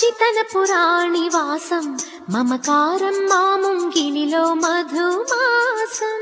మంచితన పురాణి వాసం మమకారం మా ముంగిలిలో మధుమాసం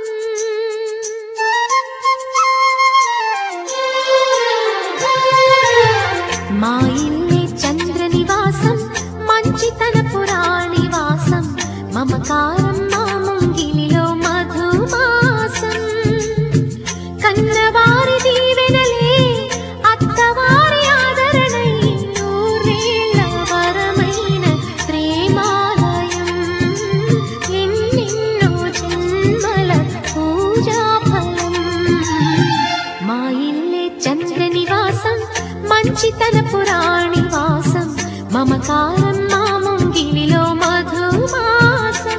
మా ఇల్లే చంద్ర నివాసం మంచితన పురాణి వాసం మమకారం మా ముంగిలిలో మధుమాసం కన్నవారి దీవెనలే అత్తవారి ఆదరణై నూరేళ్ల వరమైన ప్రేమాలయం ఎన్నెన్నో జన్మల పూజాఫలం మా ఇల్లే చంద్ర నివాసం మంచితన పురాణి వాసం మమకారం మా ముంగిలిలో మధుమాసం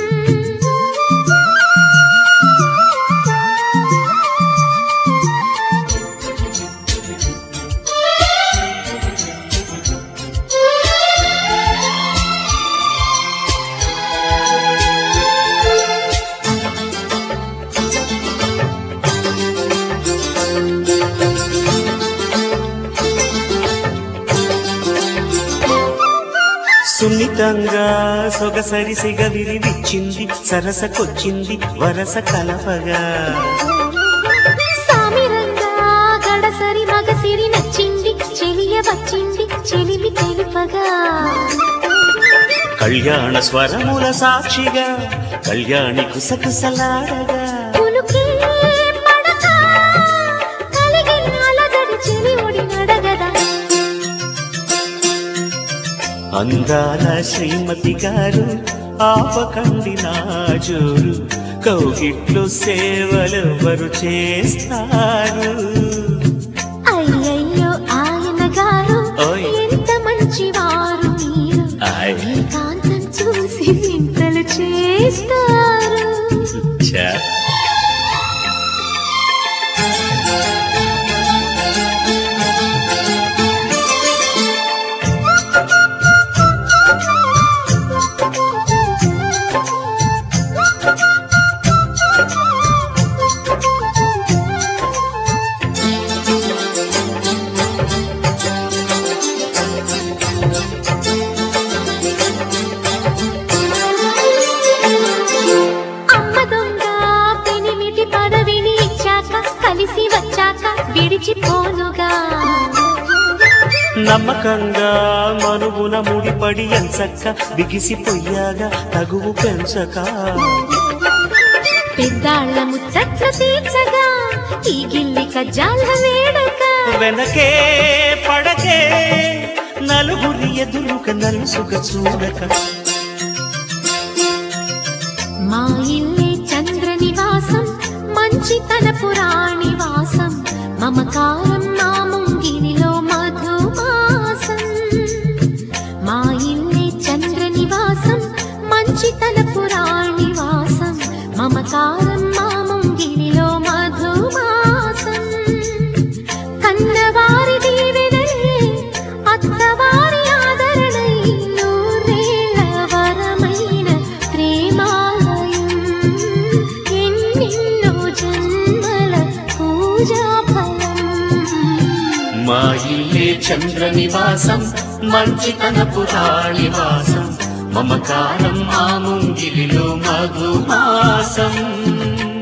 సున్నితంగా సొగసరి సిగ విరివిచ్చింది సరసకొచ్చింది వరస కలపగా సామిరంగా గడసరి మగసిరి నచ్చింది చెలియ వచ్చింది చెలిమి తెలుపగా కళ్యాణ స్వరముల సాక్షిగా కళ్యాణి కుసకుసలాడగా పులుకే పడక కలిగిన అలజడి చెలి ఒడి నడగదా అందాల శ్రీమతి గారు ఆపకండి నా జోరు కౌగిట్లు సేవలెవరు చేస్తారు అయ్యయ్యో ఆయన గారు ఓయ్. ఎంత మంచివారు మీరు ఆయ్. ఏకాంతం చూసి చింతలు చేస్తారు ఛా. అమ్మ దొంగ పెనిమిటి పదవిని ఇచ్చాక కలిసి వచ్చాక విడిచిపోనుగా నమ్మకంగా మనువున ముడిపడి ఎంచక్క బిగిసిపోయాగా తగువు పెంచక పెద్దాళ్ళ ముచ్చట్లు తీర్చగా ఈ గిల్లి కజ్జాల వేడక వెనకే పడకే నలుగురి ఎదురుక నలుసుక చూడక మా ఇల్లే చంద్ర నివాసం మంచితన పురాణి వాసం మమకారం మా ముంగిలిలో మధుమాసం మా ఇల్లే చంద్ర నివాసం మంచితన పురాణి వాసం మమకారం మా ముంగిలిలో మధుమాసం కన్నవారి దీవెనలే అత్తవారి ఆదరణై నూరేళ్ల వరమైన ప్రేమాలయం ఎన్నెన్నో జన్మల పూజాఫలం మా ఇల్లే చంద్ర నివాసం మంచితన పురాణివాసం మమకారం మా ముంగిలిలో మధుమాసం